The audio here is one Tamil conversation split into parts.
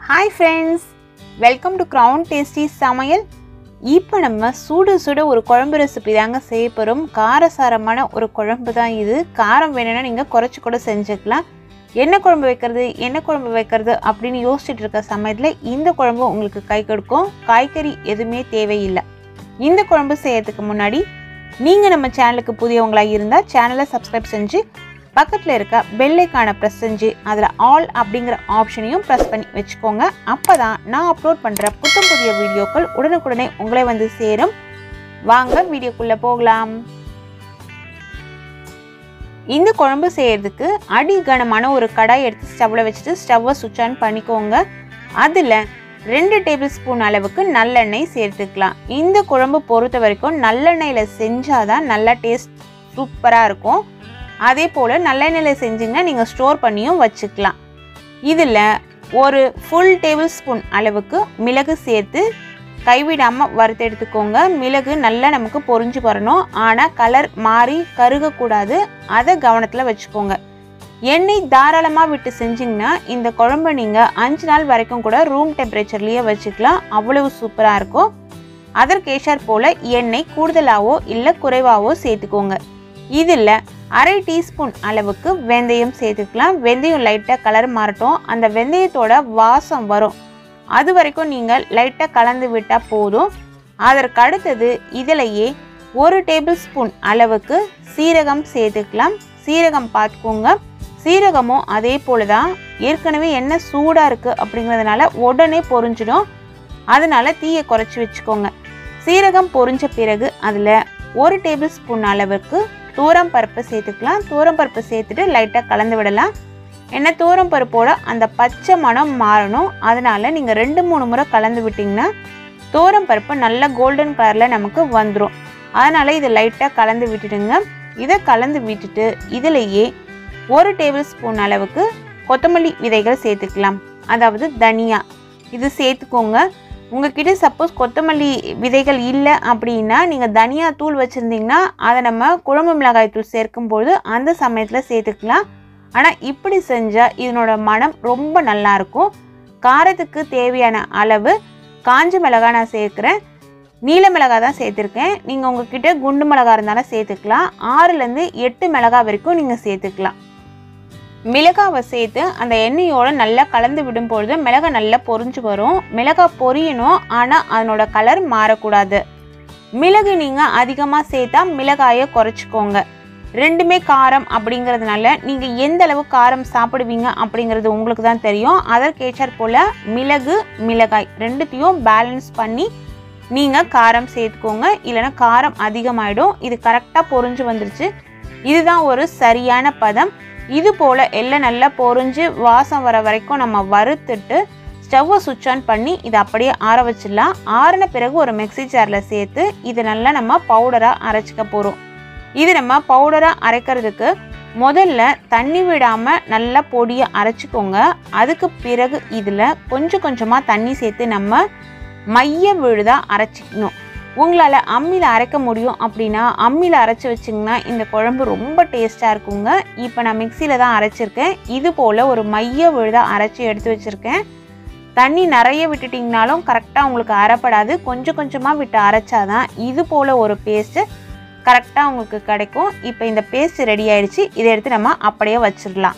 hi friends welcome to crown tasty சமையல் இப்போ நம்ம சுட சுட ஒரு குழம்பு ரெசிபி தாங்க செய்ய போகிறோம் காரசாரமான ஒரு குழம்பு தான் இது காரம் வேணும்னா நீங்கள் குறைச்சி கூட செஞ்சுக்கலாம் என்ன குழம்பு வைக்கிறது என்ன குழம்பு வைக்கிறது அப்படின்னு யோசிச்சுட்டு இருக்க சமயத்தில் இந்த குழம்பு உங்களுக்கு கை கொடுக்கும் காய்கறி எதுவுமே தேவையில்லை இந்த குழம்பு செய்யறதுக்கு முன்னாடி நீங்கள் நம்ம சேனலுக்கு புதியவங்களாக இருந்தால் சேனலை சப்ஸ்கிரைப் செஞ்சு பக்கத்தில் இருக்க பெல்லைக்கான ப்ரெஸ் செஞ்சு அதில் ஆல் அப்படிங்கிற ஆப்ஷனையும் ப்ரெஸ் பண்ணி வச்சுக்கோங்க அப்போ தான் நான் அப்லோட் பண்ணுற புத்தம் புதிய வீடியோக்கள் உடனுக்குடனே உங்களை வந்து சேரும் வாங்க வீடியோக்குள்ளே போகலாம் இந்த குழம்பு செய்யறதுக்கு அடி கனமான ஒரு கடாய் எடுத்து ஸ்டவ்வில் வச்சுட்டு ஸ்டவ்வை சுவிட்ச் ஆன் பண்ணிக்கோங்க அதில் ரெண்டு டேபிள் ஸ்பூன் அளவுக்கு நல்லெண்ணெய் சேர்த்துக்கலாம் இந்த குழம்பு பொறுத்த வரைக்கும் நல்லெண்ணெயில் செஞ்சாதான் நல்லா டேஸ்ட் சூப்பராக இருக்கும் அதே போல் நல்லெண்ணெயில் செஞ்சிங்கன்னா நீங்கள் ஸ்டோர் பண்ணியும் வச்சுக்கலாம் இதில் ஒரு ஃபுல் டேபிள் ஸ்பூன் அளவுக்கு மிளகு சேர்த்து கைவிடாமல் வறுத்து எடுத்துக்கோங்க மிளகு நல்லா நமக்கு பொரிஞ்சு வரணும் ஆனால் கலர் மாறி கருகக்கூடாது அதை கவனத்தில் வச்சுக்கோங்க எண்ணெய் தாராளமாக விட்டு செஞ்சிங்கன்னா இந்த குழம்பு நீங்கள் அஞ்சு நாள் வரைக்கும் கூட ரூம் டெம்பரேச்சர்லேயே வச்சுக்கலாம் அவ்வளவு சூப்பராக இருக்கும் அதற்கேஷார் போல் எண்ணெய் கூடுதலாகவோ இல்லை குறைவாகவோ சேர்த்துக்கோங்க இதில் அரை டீஸ்பூன் அளவுக்கு வெந்தயம் சேர்த்துக்கலாம் வெந்தயம் லைட்டாக கலர் மாறட்டும் அந்த வெந்தயத்தோட வாசம் வரும் அது வரைக்கும் நீங்கள் லைட்டாக கலந்து விட்டால் போதும் அதற்கு அடுத்தது இதிலேயே ஒரு டேபிள் ஸ்பூன் அளவுக்கு சீரகம் சேர்த்துக்கலாம் சீரகம் பார்த்துக்கோங்க சீரகமும் அதே போல தான் ஏற்கனவே எண்ணெய் சூடாக இருக்குது அப்படிங்கிறதுனால உடனே பொரிஞ்சிடும் அதனால தீயை குறைச்சி வச்சுக்கோங்க சீரகம் பொரிஞ்ச பிறகு அதில் ஒரு டேபிள் ஸ்பூன் அளவுக்கு தூரம் பருப்பு சேர்த்துக்கலாம் தூரம் பருப்பு சேர்த்துட்டு லைட்டாக கலந்து விடலாம் ஏன்னா தூரம் பருப்போட அந்த பச்சை மணம் மாறணும் அதனால நீங்கள் ரெண்டு மூணு முறை கலந்து விட்டிங்கன்னா தூரம் பருப்பு நல்ல கோல்டன் கலரில் நமக்கு வந்துடும் அதனால் இதை லைட்டாக கலந்து விட்டுடுங்க இதை கலந்து விட்டுட்டு இதிலேயே ஒரு டேபிள் ஸ்பூன் அளவுக்கு கொத்தமல்லி விதைகள் சேர்த்துக்கலாம் அதாவது தனியா இது சேர்த்துக்கோங்க உங்ககிட்ட சப்போஸ் கொத்தமல்லி விதைகள் இல்லை அப்படின்னா நீங்கள் தனியா தூள் வச்சுருந்தீங்கன்னா அதை நம்ம குழம்பு மிளகாய் தூள் சேர்க்கும்போது அந்த சமயத்தில் சேர்த்துக்கலாம் ஆனால் இப்படி செஞ்சால் இதனோட மனம் ரொம்ப நல்லாயிருக்கும் காரத்துக்கு தேவையான அளவு காஞ்ச மிளகாய் நான் சேர்க்குறேன் நீல மிளகாய் தான் சேர்த்துருக்கேன் நீங்கள் உங்ககிட்ட குண்டு மிளகாய் இருந்தாலும் சேர்த்துக்கலாம் ஆறுலேருந்து எட்டு மிளகாய் வரைக்கும் நீங்கள் சேர்த்துக்கலாம் மிளகாவை சேர்த்து அந்த எண்ணெயோடு நல்லா கலந்து விடும்பொழுது மிளகாய் நல்லா பொரிஞ்சு வரும் மிளகாய் பொரியணும் ஆனால் அதனோட கலர் மாறக்கூடாது மிளகு நீங்கள் அதிகமாக சேர்த்தா மிளகாயை குறைச்சிக்கோங்க ரெண்டுமே காரம் அப்படிங்கிறதுனால நீங்கள் எந்த அளவு காரம் சாப்பிடுவீங்க அப்படிங்கிறது உங்களுக்கு தான் தெரியும் அதற்கேற்றாற் போல் மிளகு மிளகாய் ரெண்டுத்தையும் பேலன்ஸ் பண்ணி நீங்கள் காரம் சேர்த்துக்கோங்க இல்லைன்னா காரம் அதிகமாயிடும் இது கரெக்டாக பொரிஞ்சு வந்துருச்சு இதுதான் ஒரு சரியான பதம் இது போல் எல்லாம் நல்லா பொரிஞ்சு வாசம் வர வரைக்கும் நம்ம வறுத்துட்டு ஸ்டவ்வை சுவிட்ச் ஆன் பண்ணி இதை அப்படியே ஆற வச்சிடலாம் ஆறின பிறகு ஒரு மிக்சி ஜாரில் சேர்த்து இதை நல்லா நம்ம பவுடராக அரைச்சிக்க போகிறோம் இது நம்ம பவுடராக அரைக்கிறதுக்கு முதல்ல தண்ணி விடாமல் நல்லா பொடியை அரைச்சிக்கோங்க அதுக்கு பிறகு இதில் கொஞ்சம் கொஞ்சமாக தண்ணி சேர்த்து நம்ம மைய விழுதாக அரைச்சிக்கணும் உங்களால் அம்மியில் அரைக்க முடியும் அப்படின்னா அம்மியில் அரைச்சி வச்சிங்கன்னா இந்த குழம்பு ரொம்ப டேஸ்ட்டாக இருக்குங்க இப்போ நான் மிக்சியில் தான் அரைச்சிருக்கேன் இது போல் ஒரு மைய விழுதாக அரைச்சி எடுத்து வச்சுருக்கேன் தண்ணி நிறைய விட்டுட்டிங்கனாலும் கரெக்டாக உங்களுக்கு அரைப்படாது கொஞ்சம் கொஞ்சமாக விட்டு அரைச்சாதான் இது போல் ஒரு பேஸ்ட்டு கரெக்டாக உங்களுக்கு கிடைக்கும் இப்போ இந்த பேஸ்ட் ரெடி ஆயிடுச்சு இதை எடுத்து நம்ம அப்படியே வச்சிடலாம்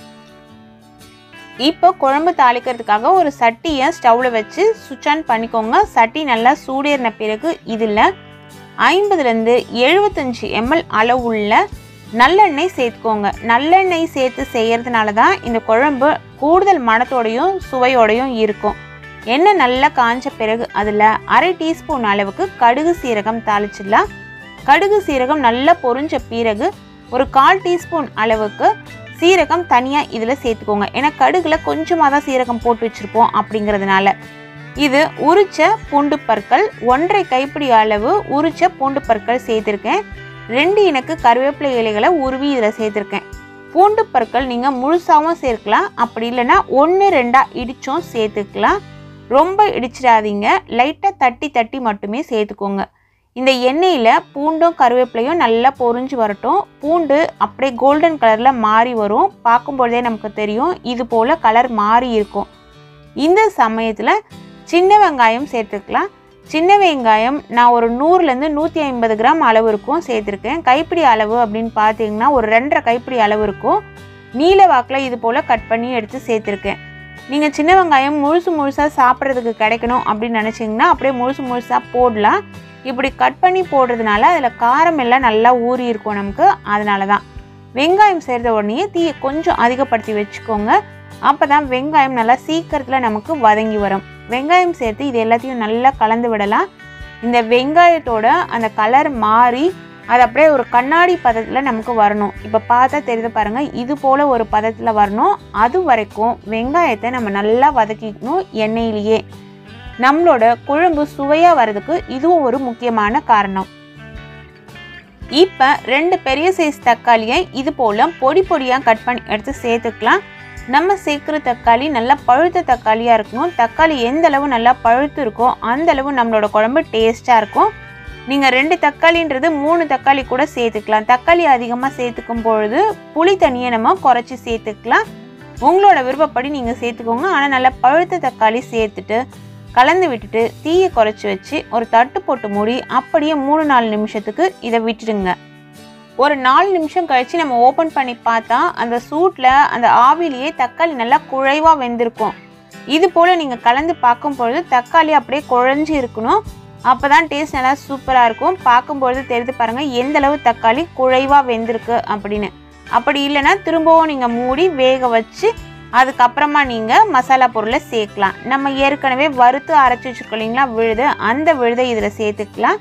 இப்போ குழம்பு தாளிக்கிறதுக்காக ஒரு சட்டியை ஸ்டவ்வில் வச்சு சுவிட்ச் ஆன் பண்ணிக்கோங்க சட்டி நல்லா சூடேறின பிறகு இதில் ஐம்பதுலேருந்து எழுபத்தஞ்சி எம்எல் அளவுள்ள நல்லெண்ணெய் சேர்த்துக்கோங்க நல்லெண்ணெய் சேர்த்து செய்கிறதுனால தான் இந்த குழம்பு கூடுதல் மணத்தோடையும் சுவையோடையும் இருக்கும் எண்ணெய் நல்லா காஞ்ச பிறகு அதில் அரை டீஸ்பூன் அளவுக்கு கடுகு சீரகம் தாளிச்சிடலாம் கடுகு சீரகம் நல்லா பொரிஞ்ச பிறகு ஒரு கால் டீஸ்பூன் அளவுக்கு சீரகம் தனியாக இதில் சேர்த்துக்கோங்க ஏன்னா கடுகில் கொஞ்சமாக தான் சீரகம் போட்டு வச்சுருப்போம் அப்படிங்கிறதுனால இது உரிச்ச பூண்டு பற்கள் ஒன்றரை கைப்பிடி அளவு உரிச்ச பூண்டு பற்கள் சேர்த்துருக்கேன் ரெண்டு இனக்கு கருவேப்பிலை இலைகளை உருவி இதில் சேர்த்துருக்கேன் பூண்டு பற்கள் நீங்கள் முழுசாகவும் சேர்க்கலாம் அப்படி இல்லைன்னா ஒன்று ரெண்டாக இடிச்சும் சேர்த்துக்கலாம் ரொம்ப இடிச்சிடாதீங்க லைட்டாக தட்டி தட்டி மட்டுமே சேர்த்துக்கோங்க இந்த எண்ணெயில் பூண்டும் கருவேப்பிலையும் நல்லா பொரிஞ்சு வரட்டும் பூண்டு அப்படியே கோல்டன் கலரில் மாறி வரும் பார்க்கும்பொழுதே நமக்கு தெரியும் இது போல் கலர் மாறி இருக்கும் இந்த சமயத்தில் சின்ன வெங்காயம் சேர்த்துக்கலாம் சின்ன வெங்காயம் நான் ஒரு நூறுலேருந்து நூற்றி ஐம்பது கிராம் அளவு இருக்கும் சேர்த்துருக்கேன் கைப்பிடி அளவு அப்படின்னு பார்த்தீங்கன்னா ஒரு ரெண்டரை கைப்பிடி அளவு இருக்கும் நீல வாக்கில் இது போல் கட் பண்ணி எடுத்து சேர்த்துருக்கேன் நீங்கள் சின்ன வெங்காயம் முழுசு முழுசாக சாப்பிட்றதுக்கு கிடைக்கணும் அப்படின்னு நினச்சிங்கன்னா அப்படியே முழுசு முழுசாக போடலாம் இப்படி கட் பண்ணி போடுறதுனால அதில் காரம் எல்லாம் நல்லா ஊறி இருக்கும் நமக்கு அதனால தான் வெங்காயம் சேர்த்த உடனே தீயை கொஞ்சம் அதிகப்படுத்தி வச்சுக்கோங்க அப்போ தான் வெங்காயம் நல்லா சீக்கிரத்தில் நமக்கு வதங்கி வரும் வெங்காயம் சேர்த்து இது எல்லாத்தையும் நல்லா கலந்து விடலாம் இந்த வெங்காயத்தோட அந்த கலர் மாறி அது அப்படியே ஒரு கண்ணாடி பதத்தில் நமக்கு வரணும் இப்போ பார்த்தா தெரியுது பாருங்கள் இது போல் ஒரு பதத்தில் வரணும் அது வரைக்கும் வெங்காயத்தை நம்ம நல்லா வதக்கிக்கணும் எண்ணெயிலேயே நம்மளோட குழம்பு சுவையாக வர்றதுக்கு இதுவும் ஒரு முக்கியமான காரணம் இப்போ ரெண்டு பெரிய சைஸ் தக்காளியை இது போல் பொடி பொடியாக கட் பண்ணி எடுத்து சேர்த்துக்கலாம் நம்ம சேர்க்குற தக்காளி நல்லா பழுத்த தக்காளியாக இருக்கணும் தக்காளி எந்த அளவு நல்லா பழுத்து இருக்கோ அந்த அளவு நம்மளோட குழம்பு டேஸ்ட்டாக இருக்கும் நீங்கள் ரெண்டு தக்காளின்றது மூணு தக்காளி கூட சேர்த்துக்கலாம் தக்காளி அதிகமாக சேர்த்துக்கும் பொழுது புளி தண்ணியை நம்ம குறைச்சி சேர்த்துக்கலாம் உங்களோட விருப்பப்படி நீங்கள் சேர்த்துக்கோங்க ஆனால் நல்லா பழுத்த தக்காளி சேர்த்துட்டு கலந்து விட்டுட்டு தீயை குறைச்சி வச்சு ஒரு தட்டு போட்டு மூடி அப்படியே மூணு நாலு நிமிஷத்துக்கு இதை விட்டுடுங்க ஒரு நாலு நிமிஷம் கழித்து நம்ம ஓப்பன் பண்ணி பார்த்தா அந்த சூட்டில் அந்த ஆவிலேயே தக்காளி நல்லா குழைவாக வெந்திருக்கும் இது போல் நீங்கள் கலந்து பார்க்கும் பொழுது தக்காளி அப்படியே குழஞ்சி இருக்கணும் அப்போ தான் டேஸ்ட் நல்லா சூப்பராக இருக்கும் பார்க்கும்பொழுது தெரிந்து பாருங்கள் எந்த அளவு தக்காளி குழைவாக வெந்திருக்கு அப்படின்னு அப்படி இல்லைன்னா திரும்பவும் நீங்கள் மூடி வேக வச்சு அதுக்கப்புறமா நீங்கள் மசாலா பொருளை சேர்க்கலாம் நம்ம ஏற்கனவே வறுத்து அரைச்சி வச்சுருக்கோம் இல்லைங்களா விழுது அந்த விழுதை இதில் சேர்த்துக்கலாம்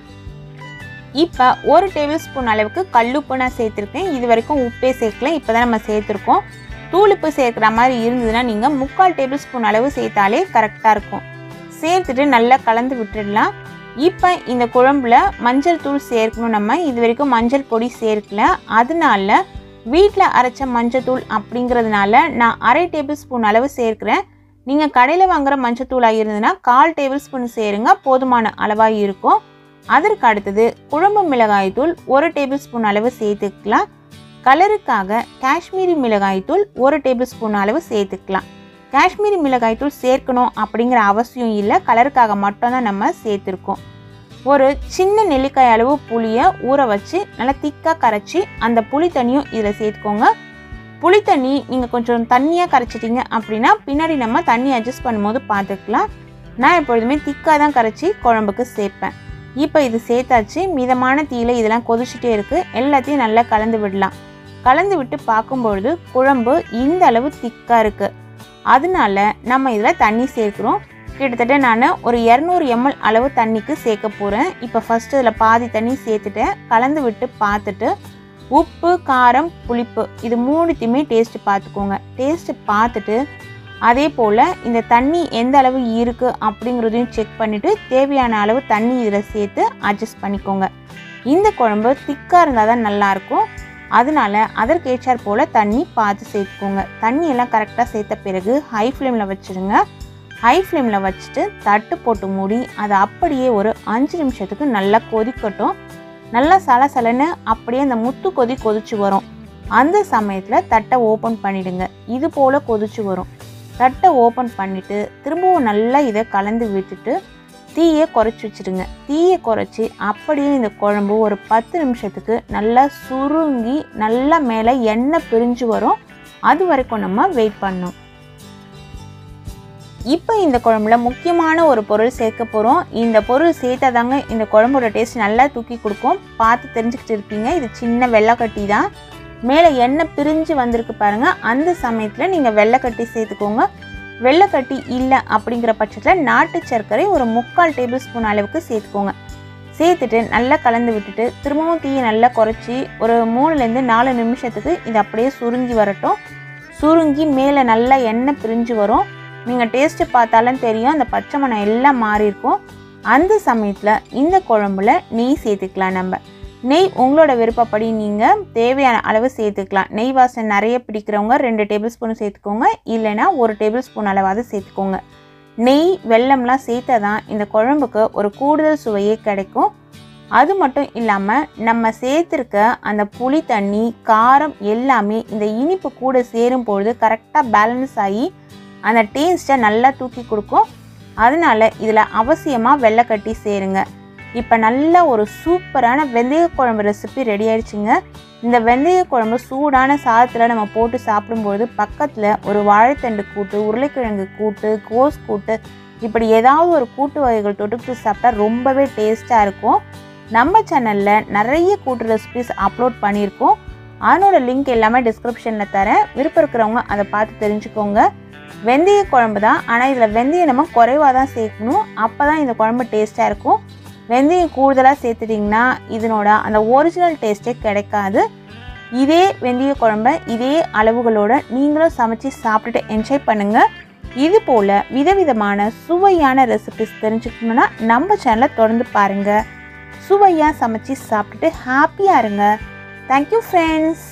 இப்போ ஒரு டேபிள் ஸ்பூன் அளவுக்கு கல்லுப்பு நான் சேர்த்துருக்கேன் இது வரைக்கும் உப்பே சேர்க்கல இப்போ தான் நம்ம சேர்த்துருக்கோம் தூளுப்பு சேர்க்குற மாதிரி இருந்ததுன்னா நீங்கள் முக்கால் டேபிள் ஸ்பூன் அளவு சேர்த்தாலே கரெக்டாக இருக்கும் சேர்த்துட்டு நல்லா கலந்து விட்டுடலாம் இப்போ இந்த குழம்புல மஞ்சள் தூள் சேர்க்கணும் நம்ம இது வரைக்கும் மஞ்சள் பொடி சேர்க்கல அதனால வீட்டில் அரைச்ச மஞ்சள் தூள் அப்படிங்கிறதுனால நான் அரை டேபிள் ஸ்பூன் அளவு சேர்க்குறேன் நீங்கள் கடையில் வாங்குற மஞ்சள் தூளாக இருந்ததுன்னா கால் டேபிள் ஸ்பூன் சேருங்க போதுமான அளவாக இருக்கும் அதற்கு அடுத்தது குழம்பு மிளகாய் தூள் ஒரு டேபிள் ஸ்பூன் அளவு சேர்த்துக்கலாம் கலருக்காக காஷ்மீரி மிளகாய் தூள் ஒரு டேபிள் ஸ்பூன் அளவு சேர்த்துக்கலாம் காஷ்மீரி மிளகாய் தூள் சேர்க்கணும் அப்படிங்கிற அவசியம் இல்லை கலருக்காக மட்டும்தான் நம்ம சேர்த்துருக்கோம் ஒரு சின்ன நெல்லிக்காய் அளவு புளியை ஊற வச்சு நல்லா திக்காக கரைச்சி அந்த புளி தண்ணியும் இதில் சேர்த்துக்கோங்க புளி தண்ணி நீங்கள் கொஞ்சம் தண்ணியாக கரைச்சிட்டிங்க அப்படின்னா பின்னாடி நம்ம தண்ணி அட்ஜஸ்ட் பண்ணும்போது பார்த்துக்கலாம் நான் எப்பொழுதுமே திக்காக தான் கரைச்சி குழம்புக்கு சேர்ப்பேன் இப்போ இது சேர்த்தாச்சு மிதமான தீயில இதெல்லாம் கொதிச்சுட்டே இருக்குது எல்லாத்தையும் நல்லா கலந்து விடலாம் கலந்து விட்டு பார்க்கும்பொழுது குழம்பு இந்த அளவு திக்காக இருக்குது அதனால நம்ம இதில் தண்ணி சேர்க்குறோம் கிட்டத்தட்ட நான் ஒரு இரநூறு எம்எல் அளவு தண்ணிக்கு சேர்க்க போகிறேன் இப்போ ஃபஸ்ட்டு இதில் பாதி தண்ணி சேர்த்துட்டேன் கலந்து விட்டு பார்த்துட்டு உப்பு காரம் புளிப்பு இது மூணுத்தையுமே டேஸ்ட்டு பார்த்துக்கோங்க டேஸ்ட்டு பார்த்துட்டு அதே போல் இந்த தண்ணி எந்த அளவு இருக்குது அப்படிங்கிறதையும் செக் பண்ணிவிட்டு தேவையான அளவு தண்ணி இதில் சேர்த்து அட்ஜஸ்ட் பண்ணிக்கோங்க இந்த குழம்பு திக்காக இருந்தால் தான் நல்லாயிருக்கும் அதனால அதற்கேற்றாற் போல் தண்ணி பார்த்து சேர்த்துக்கோங்க தண்ணி எல்லாம் கரெக்டாக சேர்த்த பிறகு ஹை ஃப்ளேமில் வச்சுருங்க ஹை ஃப்ளேமில் வச்சுட்டு தட்டு போட்டு மூடி அதை அப்படியே ஒரு அஞ்சு நிமிஷத்துக்கு நல்லா கொதிக்கட்டும் நல்லா சலசலன்னு அப்படியே அந்த முத்து கொதி கொதிச்சு வரும் அந்த சமயத்தில் தட்டை ஓப்பன் பண்ணிடுங்க இது போல் கொதிச்சு வரும் தட்டை ஓப்பன் பண்ணிவிட்டு திரும்பவும் நல்லா இதை கலந்து விட்டுட்டு தீயை குறைச்சி வச்சுடுங்க தீயை குறைச்சி அப்படியே இந்த குழம்பு ஒரு பத்து நிமிஷத்துக்கு நல்லா சுருங்கி நல்லா மேலே எண்ணெய் பிரிஞ்சு வரும் அது வரைக்கும் நம்ம வெயிட் பண்ணணும் இப்போ இந்த குழம்புல முக்கியமான ஒரு பொருள் சேர்க்க போகிறோம் இந்த பொருள் சேர்த்தாதாங்க இந்த குழம்போட டேஸ்ட் நல்லா தூக்கி கொடுக்கும் பார்த்து தெரிஞ்சுக்கிட்டு இருப்பீங்க இது சின்ன வெள்ளைக்கட்டி தான் மேலே எண்ணெய் பிரிஞ்சு வந்திருக்கு பாருங்கள் அந்த சமயத்தில் நீங்கள் வெள்ளைக்கட்டி சேர்த்துக்கோங்க வெள்ளைக்கட்டி இல்லை அப்படிங்கிற பட்சத்தில் நாட்டு சர்க்கரை ஒரு முக்கால் டேபிள் ஸ்பூன் அளவுக்கு சேர்த்துக்கோங்க சேர்த்துட்டு நல்லா கலந்து விட்டுட்டு திரும்பவும் தீயை நல்லா குறைச்சி ஒரு மூணுலேருந்து நாலு நிமிஷத்துக்கு இது அப்படியே சுருங்கி வரட்டும் சுருங்கி மேலே நல்லா எண்ணெய் பிரிஞ்சு வரும் நீங்கள் டேஸ்ட்டு பார்த்தாலும் தெரியும் அந்த பச்சை மணம் எல்லாம் மாறி இருக்கும் அந்த சமயத்தில் இந்த குழம்புல நெய் சேர்த்துக்கலாம் நம்ம நெய் உங்களோட விருப்பப்படி நீங்கள் தேவையான அளவு சேர்த்துக்கலாம் நெய் வாசனை நிறைய பிடிக்கிறவங்க ரெண்டு டேபிள் ஸ்பூன் சேர்த்துக்கோங்க இல்லைன்னா ஒரு டேபிள் ஸ்பூன் அளவாவது சேர்த்துக்கோங்க நெய் வெல்லம்லாம் சேர்த்தா தான் இந்த குழம்புக்கு ஒரு கூடுதல் சுவையே கிடைக்கும் அது மட்டும் இல்லாமல் நம்ம சேர்த்துருக்க அந்த புளி தண்ணி காரம் எல்லாமே இந்த இனிப்பு கூட சேரும் பொழுது கரெக்டாக பேலன்ஸ் ஆகி அந்த டேஸ்ட்டை நல்லா தூக்கி கொடுக்கும் அதனால இதில் அவசியமாக வெள்ளைக்கட்டி சேருங்க இப்போ நல்ல ஒரு சூப்பரான வெந்தய குழம்பு ரெசிபி ரெடி ஆயிடுச்சுங்க இந்த வெந்தய குழம்பு சூடான சாதத்தில் நம்ம போட்டு சாப்பிடும்போது பக்கத்தில் ஒரு வாழைத்தண்டு கூட்டு உருளைக்கிழங்கு கூட்டு கோஸ் கூட்டு இப்படி ஏதாவது ஒரு கூட்டு வகைகள் தொட்டுக்கிட்டு சாப்பிட்டா ரொம்பவே டேஸ்ட்டாக இருக்கும் நம்ம சேனலில் நிறைய கூட்டு ரெசிபிஸ் அப்லோட் பண்ணியிருக்கோம் அதனோட லிங்க் எல்லாமே டிஸ்கிரிப்ஷனில் தரேன் விருப்பம் இருக்கிறவங்க அதை பார்த்து தெரிஞ்சுக்கோங்க வெந்தய குழம்பு தான் ஆனால் இதில் வெந்தயம் நம்ம குறைவாக தான் சேர்க்கணும் அப்போ தான் இந்த குழம்பு டேஸ்ட்டாக இருக்கும் வெந்தயம் கூடுதலாக சேர்த்துட்டிங்கன்னா இதனோட அந்த ஒரிஜினல் டேஸ்ட்டே கிடைக்காது இதே வெந்தய குழம்ப இதே அளவுகளோட நீங்களும் சமைச்சு சாப்பிட்டுட்டு என்ஜாய் பண்ணுங்கள் இது போல் விதவிதமான சுவையான ரெசிபிஸ் தெரிஞ்சுக்கணுன்னா நம்ம சேனலை தொடர்ந்து பாருங்கள் சுவையாக சமைச்சு சாப்பிட்டுட்டு ஹாப்பியாக இருங்க தேங்க்யூ ஃப்ரெண்ட்ஸ்